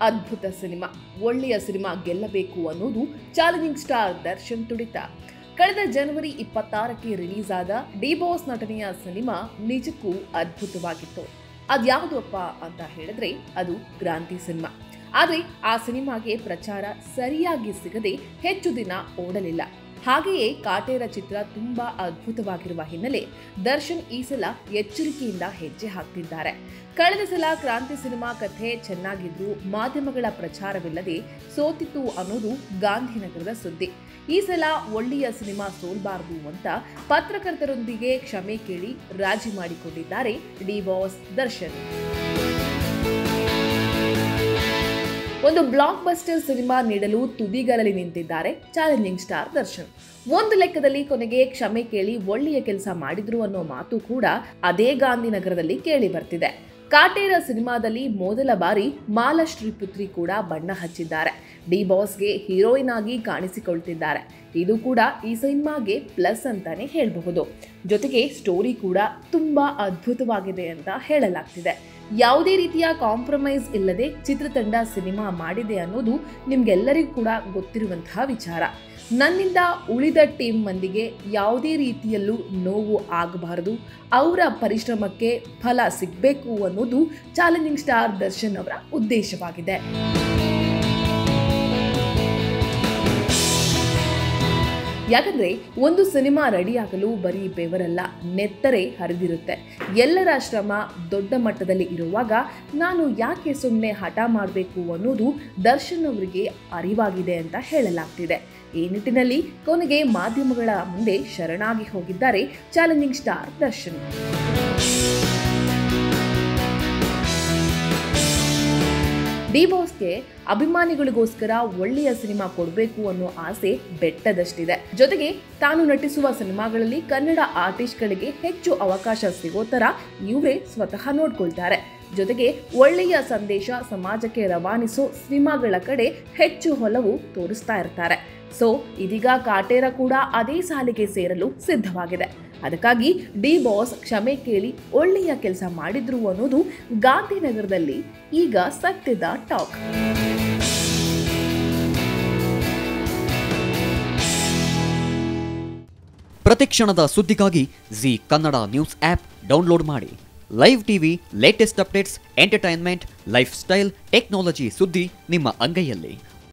ಅದ್ಭುತ ಸಿನಿಮಾ ಒಳ್ಳೆಯ ಸಿನಿಮಾ ಗೆಲ್ಲಬೇಕು ಅನ್ನೋದು ಚಾಲೆಂಜಿಂಗ್ ಸ್ಟಾರ್ ದರ್ಶನ್ ತುಡಿತ ಕಳೆದ ಜನವರಿ ಇಪ್ಪತ್ತಾರಕ್ಕೆ ರಿಲೀಸ್ ಆದ ಡಿ ಬಾಸ್ ನಟನೆಯ ಸಿನಿಮಾ ನಿಜಕ್ಕೂ ಅದ್ಭುತವಾಗಿತ್ತು ಅದ್ಯಾವುದಪ್ಪ ಅಂತ ಹೇಳಿದ್ರೆ ಅದು ಕ್ರಾಂತಿ ಸಿನಿಮಾ ಆದರೆ ಆ ಸಿನಿಮಾಗೆ ಪ್ರಚಾರ ಸರಿಯಾಗಿ ಸಿಗದೆ ಹೆಚ್ಚು ದಿನ ಓಡಲಿಲ್ಲ ಹಾಗೆಯೇ ಕಾಟೇರ ಚಿತ್ರ ತುಂಬಾ ಅದ್ಭುತವಾಗಿರುವ ಹಿನ್ನೆಲೆ ದರ್ಶನ್ ಈ ಸಲ ಎಚ್ಚರಿಕೆಯಿಂದ ಹೆಜ್ಜೆ ಹಾಕ್ತಿದ್ದಾರೆ ಕಳೆದ ಸಲ ಕ್ರಾಂತಿ ಸಿನಿಮಾ ಕಥೆ ಚೆನ್ನಾಗಿದ್ರು ಮಾಧ್ಯಮಗಳ ಪ್ರಚಾರವಿಲ್ಲದೆ ಸೋತಿತ್ತು ಅನ್ನೋದು ಗಾಂಧಿನಗರದ ಸುದ್ದಿ ಈ ಸಲ ಒಳ್ಳೆಯ ಸಿನಿಮಾ ಸೋಲ್ಬಾರದು ಅಂತ ಪತ್ರಕರ್ತರೊಂದಿಗೆ ಕ್ಷಮೆ ಕೇಳಿ ರಾಜಿ ಮಾಡಿಕೊಂಡಿದ್ದಾರೆ ಡಿ ಬಾಸ್ ದರ್ಶನ್ ಒಂದು ಬ್ಲಾಕ್ ಬಸ್ಟರ್ ಸಿನಿಮಾ ನೀಡಲು ತುದಿಗಾಲಲ್ಲಿ ನಿಂತಿದ್ದಾರೆ ಚಾಲೆಂಜಿಂಗ್ ಸ್ಟಾರ್ ದರ್ಶನ್ ಒಂದು ಲೆಕ್ಕದಲ್ಲಿ ಕೊನೆಗೆ ಕ್ಷಮೆ ಕೇಳಿ ಒಳ್ಳೆಯ ಕೆಲಸ ಮಾಡಿದ್ರು ಅನ್ನೋ ಮಾತು ಕೂಡ ಅದೇ ಗಾಂಧಿನಗರದಲ್ಲಿ ಕೇಳಿ ಬರ್ತಿದೆ ಕಾಟೇರ ಸಿನಿಮಾದಲ್ಲಿ ಮೊದಲ ಬಾರಿ ಮಾಲಾಶ್ರೀ ಪುತ್ರಿ ಕೂಡ ಬಣ್ಣ ಹಚ್ಚಿದ್ದಾರೆ ಡಿ ಬಾಸ್ಗೆ ಹೀರೋಯಿನ್ ಆಗಿ ಕಾಣಿಸಿಕೊಳ್ತಿದ್ದಾರೆ ಇದು ಕೂಡ ಈ ಸಿನಿಮಾಗೆ ಪ್ಲಸ್ ಅಂತಾನೆ ಹೇಳಬಹುದು ಜೊತೆಗೆ ಸ್ಟೋರಿ ಕೂಡ ತುಂಬಾ ಅದ್ಭುತವಾಗಿದೆ ಅಂತ ಹೇಳಲಾಗ್ತಿದೆ ಯಾವುದೇ ರೀತಿಯ ಕಾಂಪ್ರಮೈಸ್ ಇಲ್ಲದೆ ಚಿತ್ರತಂಡ ಸಿನಿಮಾ ಮಾಡಿದೆ ಅನ್ನೋದು ನಿಮ್ಗೆಲ್ಲರಿಗೂ ಕೂಡ ಗೊತ್ತಿರುವಂತಹ ವಿಚಾರ ನನ್ನಿಂದ ಉಳಿದ ಟೀಮ್ ಮಂದಿಗೆ ಯಾವುದೇ ರೀತಿಯಲ್ಲೂ ನೋವು ಆಗಬಾರದು ಅವರ ಪರಿಶ್ರಮಕ್ಕೆ ಫಲ ಸಿಗಬೇಕು ಅನ್ನೋದು ಚಾಲೆಂಜಿಂಗ್ ಸ್ಟಾರ್ ದರ್ಶನ್ ಅವರ ಉದ್ದೇಶವಾಗಿದೆ ಯಾಕಂದ್ರೆ ಒಂದು ಸಿನಿಮಾ ರೆಡಿಯಾಗಲು ಬರೀ ಬೆವರಲ್ಲ ನೆತ್ತರೆ ಹರಿದಿರುತ್ತೆ ಎಲ್ಲರ ಶ್ರಮ ದೊಡ್ಡ ಮಟ್ಟದಲ್ಲಿ ಇರುವಾಗ ನಾನು ಯಾಕೆ ಸುಮ್ಮನೆ ಹಠ ಮಾಡಬೇಕು ಅನ್ನೋದು ದರ್ಶನ್ ಅವರಿಗೆ ಅರಿವಾಗಿದೆ ಅಂತ ಹೇಳಲಾಗ್ತಿದೆ ಈ ನಿಟ್ಟಿನಲ್ಲಿ ಕೊನೆಗೆ ಮಾಧ್ಯಮಗಳ ಮುಂದೆ ಶರಣಾಗಿ ಹೋಗಿದ್ದಾರೆ ಚಾಲೆಂಜಿಂಗ್ ಸ್ಟಾರ್ ದರ್ಶನ್ ಡಿ ಬಾಸ್ಗೆ ಅಭಿಮಾನಿಗಳಿಗೋಸ್ಕರ ಒಳ್ಳೆಯ ಸಿನಿಮಾ ಕೊಡಬೇಕು ಅನ್ನೋ ಆಸೆ ಬೆಟ್ಟದಷ್ಟಿದೆ ಜೊತೆಗೆ ತಾನು ನಟಿಸುವ ಸಿನಿಮಾಗಳಲ್ಲಿ ಕನ್ನಡ ಆರ್ಟಿಸ್ಟ್ಗಳಿಗೆ ಹೆಚ್ಚು ಅವಕಾಶ ಸಿಗೋ ತರ ಇವರೇ ಸ್ವತಃ ನೋಡ್ಕೊಳ್ತಾರೆ ಜೊತೆಗೆ ಒಳ್ಳೆಯ ಸಂದೇಶ ಸಮಾಜಕ್ಕೆ ರವಾನಿಸೋ ಸಿನಿಮಾಗಳ ಕಡೆ ಹೆಚ್ಚು ಒಲವು ತೋರಿಸ್ತಾ ಇರ್ತಾರೆ ಸೊ ಇದೀಗ ಕಾಟೇರ ಕೂಡ ಅದೇ ಸಾಲಿಗೆ ಸೇರಲು ಸಿದ್ಧವಾಗಿದೆ ಅದಕ್ಕಾಗಿ ಡಿ ಬಾಸ್ ಕ್ಷಮೆ ಕೇಳಿ ಒಳ್ಳೆಯ ಕೆಲಸ ಮಾಡಿದ್ರು ಅನ್ನೋದು ಗಾಂಧಿನಗರದಲ್ಲಿ ಈಗ ಸತ್ಯದ ಟಾಕ್ ಪ್ರತಿಕ್ಷಣದ ಸುದ್ದಿಗಾಗಿ Zee Kannada news app download ಮಾಡಿ live TV latest updates entertainment lifestyle technology ಸುದ್ದಿ ನಿಮ್ಮ ಅಂಗೈಯಲ್ಲಿ